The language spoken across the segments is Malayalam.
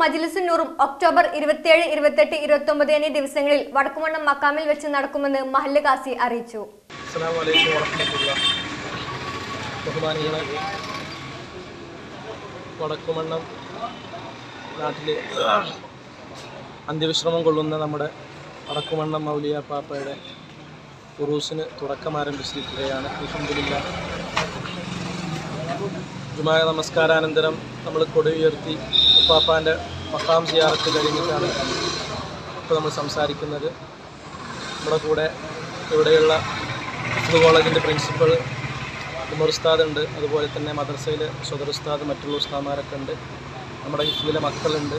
മജ്ലിസുന്നൂറും ഒക്ടോബർ ഇരുപത്തിയേഴ് ഇരുപത്തെട്ട് ഇരുപത്തൊമ്പത് എന്നീ ദിവസങ്ങളിൽ വടക്കുമണ്ണം മക്കാമിൽ വെച്ച് നടക്കുമെന്ന് മഹല്ല് കാസി അറിയിച്ചു അസ്സാം വലൈക്കും വറഹമത്തുള്ള ബഹുമാനികളെ വടക്കുമണ്ണം നാട്ടിൽ അന്ത്യവിശ്രമം കൊള്ളുന്ന നമ്മുടെ വടക്കുമണ്ണം മൗലിയ പാപ്പയുടെ ഉറൂസിന് തുടക്കം ആരംഭിച്ചിരിക്കുകയാണ് അൽഹംദുലില്ലാ ജുമായ നമസ്കാരാനന്തരം നമ്മൾ കൊടി ഉയർത്തി ഉപ്പാപ്പാൻ്റെ മക്കാം സിയാറത്ത് കഴിഞ്ഞിട്ടാണ് ഇപ്പോൾ നമ്മൾ സംസാരിക്കുന്നത് നമ്മുടെ കൂടെ ഇവിടെയുള്ള ഹിഫ്ദ് കോളേജിൻ്റെ പ്രിൻസിപ്പൾ ഉമർ ഉസ്താദ് ഉണ്ട് അതുപോലെ തന്നെ മദ്രസയിലെ സ്വദർ ഉസ്താദ് മറ്റുള്ള ഉസ്താദന്മാരൊക്കെ ഉണ്ട് നമ്മുടെ ഹിഫ്ദിലെ മക്കളുണ്ട്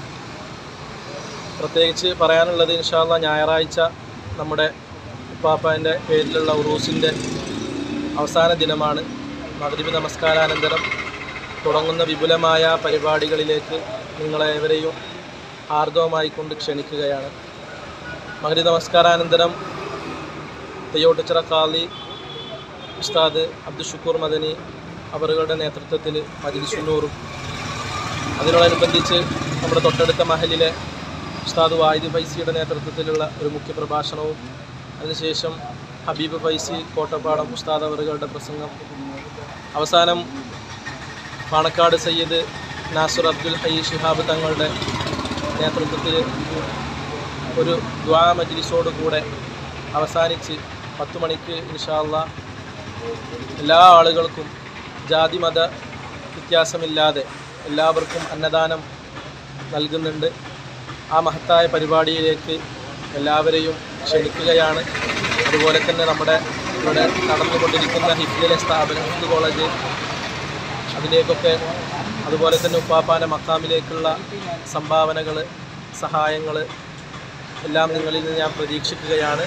പ്രത്യേകിച്ച് പറയാനുള്ളത് ഇൻഷാല്ല ഞായറാഴ്ച നമ്മുടെ ഉപ്പാപ്പാൻ്റെ പേരിലുള്ള ഉറൂസിൻ്റെ അവസാന ദിനമാണ് മകരീബ് നമസ്കാരാനന്തരം തുടങ്ങുന്ന വിപുലമായ പരിപാടികളിലേക്ക് നിങ്ങളേവരെയും ആർദ്രവമായി കൊണ്ട് ക്ഷണിക്കുകയാണ് മകരീബ് നമസ്കാരാനന്തരം തെയ്യോട്ടിച്ചിറ കാളി ഉസ്താദ് അബ്ദുൽ ഷുക്കൂർ മദനി അവറുകളുടെ നേതൃത്വത്തിൽ മജിലിസുന്നൂറും അതിനോടനുബന്ധിച്ച് നമ്മുടെ തൊട്ടടുത്ത മഹലിലെ ഉസ്താദ് വാഹിദ് ഫൈസിയുടെ നേതൃത്വത്തിലുള്ള ഒരു മുഖ്യ പ്രഭാഷണവും അതിനുശേഷം ഹബീബ് ഫൈസി കോട്ടപ്പാടം ഉസ്താദ് അവറുകളുടെ പ്രസംഗം അവസാനം പാണക്കാട് സയ്യിദ് നാസുർ അബ്ദുൽ ഹൈ ഷിഹാബ് തങ്ങളുടെ നേതൃത്വത്തിൽ ഒരു ദ്വാ മജ്ലിസോട് കൂടെ അവസാനിച്ച് പത്ത് മണിക്ക് ഇൻഷാല്ല എല്ലാ ആളുകൾക്കും ജാതി മത വ്യത്യാസമില്ലാതെ എല്ലാവർക്കും അന്നദാനം നൽകുന്നുണ്ട് ആ മഹത്തായ പരിപാടിയിലേക്ക് എല്ലാവരെയും ക്ഷണിക്കുകയാണ് അതുപോലെ തന്നെ നമ്മുടെ ഇവിടെ നടന്നുകൊണ്ടിരിക്കുന്ന ഹിഫ്ലിലെ സ്ഥാപനം ഹിഫ്ദ് കോളേജ് അതിലേക്കൊക്കെ അതുപോലെ തന്നെ ഉപ്പാപ്പാൻ്റെ മക്കാമിലേക്കുള്ള സംഭാവനകൾ സഹായങ്ങൾ എല്ലാം നിങ്ങളിൽ നിന്ന് ഞാൻ പ്രതീക്ഷിക്കുകയാണ്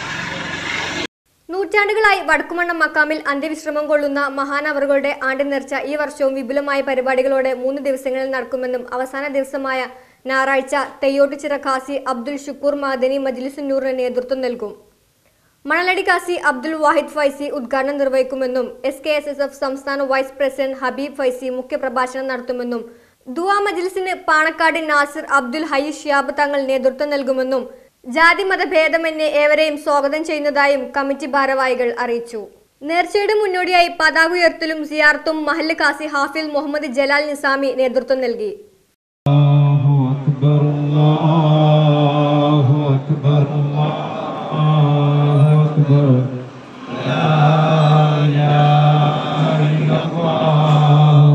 നൂറ്റാണ്ടുകളായി വടക്കുമണ്ണം മക്കാമിൽ അന്ത്യവിശ്രമം കൊള്ളുന്ന മഹാനവറുകളുടെ ആണ്ട് നേർച്ച ഈ വർഷവും വിപുലമായ പരിപാടികളോടെ മൂന്ന് ദിവസങ്ങളിൽ നടക്കുമെന്നും അവസാന ദിവസമായ ഞായറാഴ്ച തെയ്യോട്ടുചിറ ഖാസി അബ്ദുൽ ഷുക്കൂർ മാദനി മജ്ലിസുന്നൂറിന് നേതൃത്വം നൽകും മണലടി കാസി അബ്ദുൽ വാഹിദ് ഫൈസി ഉദ്ഘാടനം നിർവഹിക്കുമെന്നും S K S S F സംസ്ഥാന വൈസ് പ്രസിഡന്റ് ഹബീബ് ഫൈസി മുഖ്യപ്രഭാഷണം നടത്തുമെന്നും ദുവാ മജ്ലിസിന് പാണക്കാട് നാസിർ അബ്ദുൽ ഹൈ ഷിയാബ് തങ്ങൾ നേതൃത്വം നൽകുമെന്നും ജാതി മതഭേദമന്യേ ഏവരെയും സ്വാഗതം ചെയ്യുന്നതായും കമ്മിറ്റി ഭാരവാഹികൾ അറിയിച്ചു നേർച്ചയുടെ മുന്നോടിയായി പതാക ഉയർത്തലും സിയാർത്തും മഹല്ല് കാസി ഹാഫിൽ മുഹമ്മദ് ജലാൽ നിസാമി നേതൃത്വം നൽകി الله أكبر الله أكبر الله أكبر لا إله إلا الله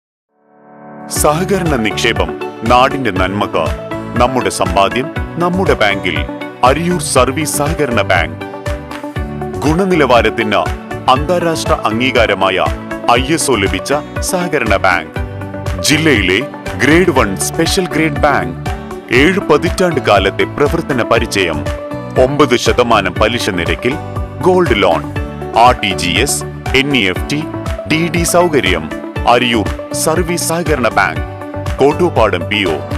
സഹകരണ നിക്ഷേപം നാടിന്റെ നന്മക്ക് നമ്മുടെ സമ്പാദ്യം നമ്മുടെ ബാങ്കിൽ അരിയൂർ സർവീസ് സഹകരണ ബാങ്ക് ഗുണനിലവാരത്തിന് അന്താരാഷ്ട്ര അംഗീകാരമായ ഐ എസ് ഒ ലഭിച്ച സഹകരണ ബാങ്ക് ജില്ലയിലെ grade one special grade bank ഏഴ് പതിറ്റാണ്ട് കാലത്തെ പ്രവർത്തന പരിചയം ഒമ്പത് ശതമാനം പലിശ നിരക്കിൽ gold loan R T G S N E F T D D സൗകര്യം അരിയൂർ സർവീസ് സഹകരണ ബാങ്ക് കോട്ടൂപ്പാടം പി ഒ